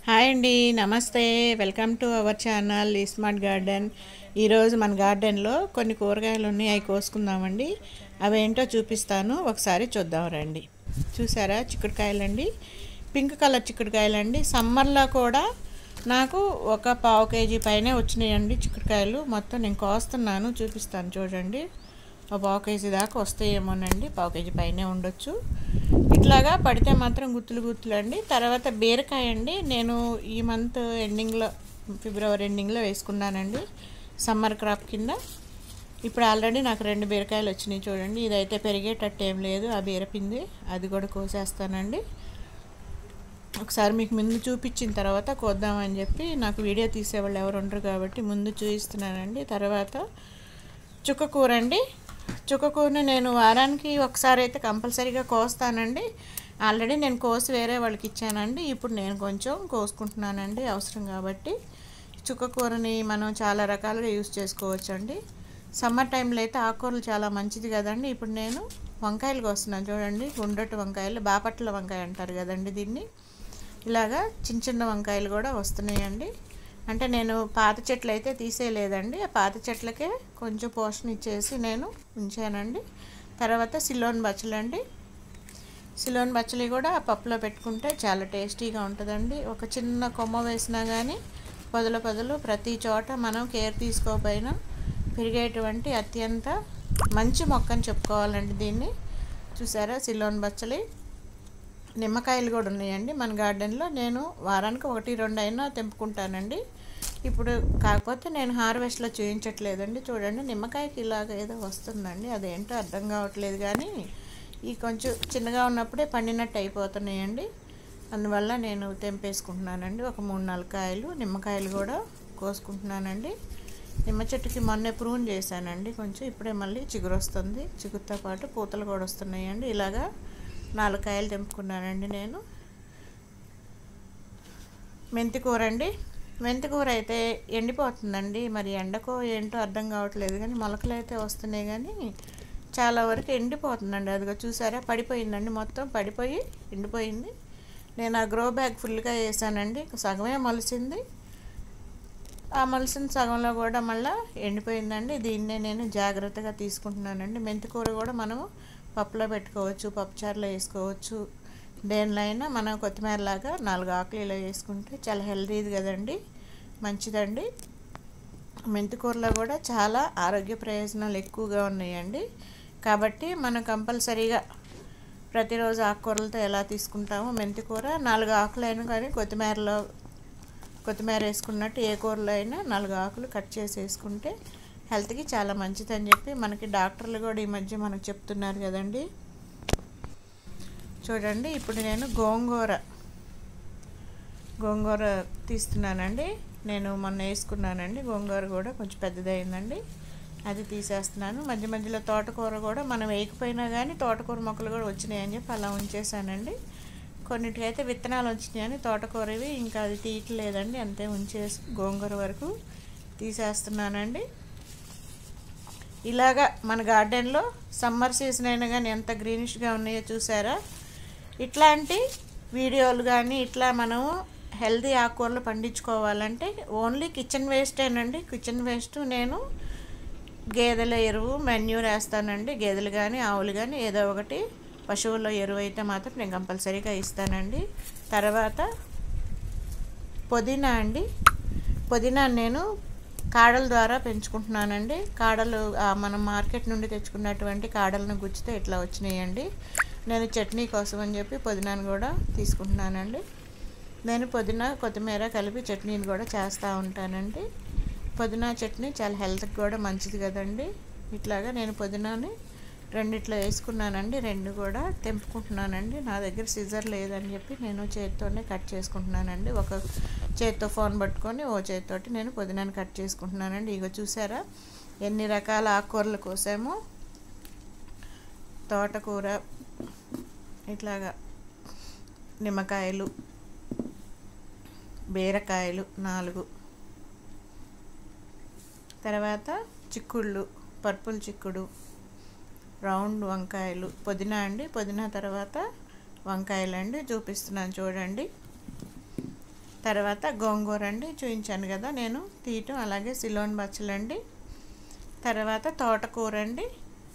hi అండి నమస్తే welcome to our channel smart garden ఈరోజు మన గార్డెన్లో కొన్ని కూరగాయలు ఉన్నాయి అవి కోసుకుందామండి అవి ఏంటో చూపిస్తాను ఒకసారి చూద్దాం రండి చూసారా చిక్కుడుకాయలండి పింక్ కలర్ చిక్కుడుకాయలండి సమ్మర్లో కూడా నాకు ఒక పావు కేజీ పైనే వచ్చినాయండి చిక్కుడుకాయలు మొత్తం నేను కోస్తున్నాను చూపిస్తాను చూడండి ఒక పావు కేజీ దాకా వస్తాయేమోనండి పావు కేజీ పైనే ఉండొచ్చు ఇట్లాగా పడితే మాత్రం గుత్తులు గుత్తులు అండి తర్వాత బీరకాయ అండి నేను ఈ మంత్ ఎండింగ్లో ఫిబ్రవరి ఎండింగ్లో వేసుకున్నానండి సమ్మర్ క్రాప్ కింద ఇప్పుడు ఆల్రెడీ నాకు రెండు బీరకాయలు వచ్చినాయి చూడండి ఇదైతే పెరిగేటట్టు ఏం లేదు ఆ బీరపింది అది కూడా కోసేస్తానండి ఒకసారి మీకు ముందు చూపించిన తర్వాత కోద్దామని చెప్పి నాకు వీడియో తీసేవాళ్ళు ఎవరు ఉండరు కాబట్టి ముందు చూపిస్తున్నానండి తర్వాత చుక్కకూర అండి చుక్కకూరని నేను వారానికి ఒకసారి అయితే కంపల్సరీగా కోస్తానండి ఆల్రెడీ నేను కోసి వేరే వాళ్ళకి ఇచ్చానండి ఇప్పుడు నేను కొంచెం కోసుకుంటున్నానండి అవసరం కాబట్టి చుక్కకూరని మనం చాలా రకాలుగా యూస్ చేసుకోవచ్చండి సమ్మర్ టైంలో అయితే ఆకుకూరలు చాలా మంచిది కదండి ఇప్పుడు నేను వంకాయలు కోస్తున్నాను చూడండి గుండ్రటి వంకాయలు బాపట్ల వంకాయ అంటారు కదండి దీన్ని ఇలాగా చిన్న చిన్న వంకాయలు కూడా వస్తున్నాయండి అంటే నేను పాత చెట్లు అయితే తీసేయలేదండి ఆ పాత చెట్లకే కొంచెం పోషణ ఇచ్చేసి నేను ఉంచానండి తర్వాత సిలోన్ బచ్చలండి సిలోన్ బచ్చలి కూడా పప్పులో పెట్టుకుంటే చాలా టేస్టీగా ఉంటుందండి ఒక చిన్న కొమ్మ వేసినా కానీ పొదలు పొదలు ప్రతి చోట మనం కేర్ తీసుకోకపోయినా పెరిగేటువంటి అత్యంత మంచి మొక్కని చెప్పుకోవాలండి దీన్ని చూసారా సిలోన్ బచ్చలి నిమ్మకాయలు కూడా ఉన్నాయండి మన గార్డెన్లో నేను వారానికి ఒకటి రెండు అయినా తెంపుకుంటానండి ఇప్పుడు కాకపోతే నేను హార్వెస్ట్లో చూపించట్లేదండి చూడండి నిమ్మకాయకి ఇలాగ ఏదో వస్తుందండి అదేంటో అర్థం కావట్లేదు కానీ ఈ కొంచెం చిన్నగా ఉన్నప్పుడే పండినట్టు అయిపోతున్నాయండి అందువల్ల నేను తెంపేసుకుంటున్నానండి ఒక మూడు నాలుగు కాయలు నిమ్మకాయలు కూడా కోసుకుంటున్నానండి నిమ్మ చెట్టుకి మొన్నే ప్రూన్ చేశానండి కొంచెం ఇప్పుడే మళ్ళీ చిగురు వస్తుంది చిగురుతో పాటు పూతలు కూడా వస్తున్నాయండి ఇలాగా నాలుగు కాయలు తెంపుకున్నానండి నేను మెంతికూర అండి మెంతికూర అయితే ఎండిపోతుందండి మరి ఎండకో ఏంటో అర్థం కావట్లేదు కానీ మొలకలు అయితే వస్తున్నాయి కానీ చాలా వరకు ఎండిపోతుందండి అదిగో చూసారా పడిపోయిందండి మొత్తం పడిపోయి ఎండిపోయింది నేను ఆ గ్రో బ్యాగ్ ఫుల్గా వేసానండి సగమే మొలిసింది ఆ మొలిసిన సగంలో కూడా మళ్ళీ ఎండిపోయిందండి దీన్నే నేను జాగ్రత్తగా తీసుకుంటున్నానండి మెంతికూర కూడా మనము పప్పులో పెట్టుకోవచ్చు పప్పుచారులో వేసుకోవచ్చు దేనిలో అయినా మనం కొత్తిమీర లాగా నాలుగు ఆకులు ఇలా వేసుకుంటే చాలా హెల్తీది కదండి మంచిదండి మెంతికూరలో కూడా చాలా ఆరోగ్య ప్రయోజనాలు ఎక్కువగా ఉన్నాయండి కాబట్టి మనం కంపల్సరీగా ప్రతిరోజు ఆకుకూరలతో ఎలా తీసుకుంటామో మెంతికూర నాలుగు ఆకులు అయినా కానీ కొత్తిమీరలో కొత్తిమీర వేసుకున్నట్టు ఏ కూరలో అయినా నాలుగు ఆకులు కట్ చేసి వేసుకుంటే హెల్త్కి చాలా మంచిదని చెప్పి మనకి డాక్టర్లు కూడా ఈ మధ్య మనకు చెప్తున్నారు కదండి చూడండి ఇప్పుడు నేను గోంగూర గోంగూర తీస్తున్నానండి నేను మొన్న వేసుకున్నానండి గోంగూర కూడా కొంచెం పెద్దదైందండి అది తీసేస్తున్నాను మధ్య మధ్యలో తోటకూర కూడా మనం వేయకపోయినా కానీ తోటకూర మొక్కలు కూడా వచ్చినాయని చెప్పి అలా ఉంచేసానండి కొన్నిటికైతే విత్తనాలు వచ్చినాయని తోటకూరవి ఇంకా అది తీయట్లేదండి అంతే ఉంచేసి గోంగూర వరకు తీసేస్తున్నానండి ఇలాగా మన గార్డెన్లో సమ్మర్ సీజన్ అయినా కానీ ఎంత గ్రీనిష్గా ఉన్నాయో చూసారా ఇట్లాంటి వీడియోలు కానీ ఇట్లా మనము హెల్దీ ఆకుకూరలు పండించుకోవాలంటే ఓన్లీ కిచెన్ వేస్టేనండి కిచెన్ వేస్ట్ నేను గేదెల ఎరువు మెన్యూర్ వేస్తానండి గేదెలు కానీ ఆవులు కానీ ఏదో ఒకటి పశువుల ఎరువు అయితే మాత్రం నేను కంపల్సరీగా ఇస్తానండి తర్వాత పుదీనా అండి పుదీనా నేను కాడల ద్వారా పెంచుకుంటున్నానండి కాడలు మనం మార్కెట్ నుండి తెచ్చుకున్నటువంటి కాడలను గుచ్చితే ఇట్లా వచ్చినాయండి నేను చట్నీ కోసం అని చెప్పి పుదీనాను కూడా తీసుకుంటున్నానండి నేను పుదీనా కొత్తిమీర కలిపి చట్నీని కూడా చేస్తూ ఉంటానండి పుదీనా చట్నీ చాలా హెల్త్కి కూడా మంచిది కదండి ఇట్లాగా నేను పుదీనాని రెండిట్లో వేసుకున్నానండి రెండు కూడా తెంపుకుంటున్నానండి నా దగ్గర సిజర్ లేదని చెప్పి నేను చేతితోనే కట్ చేసుకుంటున్నానండి ఒక చేతితో ఫోన్ పట్టుకొని ఓ చేతితోటి నేను పుదీనాని కట్ చేసుకుంటున్నానండి ఇగో చూసారా ఎన్ని రకాల ఆకుకూరలు కోసామో తోటకూర ఇట్లాగా నిమ్మకాయలు బీరకాయలు నాలుగు తర్వాత చిక్కుళ్ళు పర్పుల్ చిక్కుడు రౌండ్ వంకాయలు పుదీనా అండి పుదీనా తర్వాత వంకాయలు అండి చూపిస్తున్నాను చూడండి తర్వాత గోంగూర అండి చూపించాను కదా నేను తీయటం అలాగే సిలోన్ బచ్చలండి తర్వాత తోటకూర అండి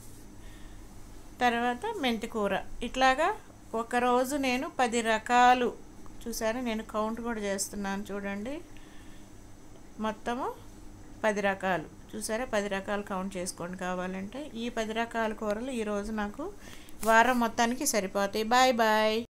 తర్వాత మెంతికూర ఇట్లాగా ఒకరోజు నేను పది రకాలు చూసారా నేను కౌంట్ కూడా చేస్తున్నాను చూడండి మొత్తము పది రకాలు చూసారా పది రకాలు కౌంట్ చేసుకోండి కావాలంటే ఈ పది రకాల కూరలు ఈరోజు నాకు వారం మొత్తానికి సరిపోతాయి బాయ్ బాయ్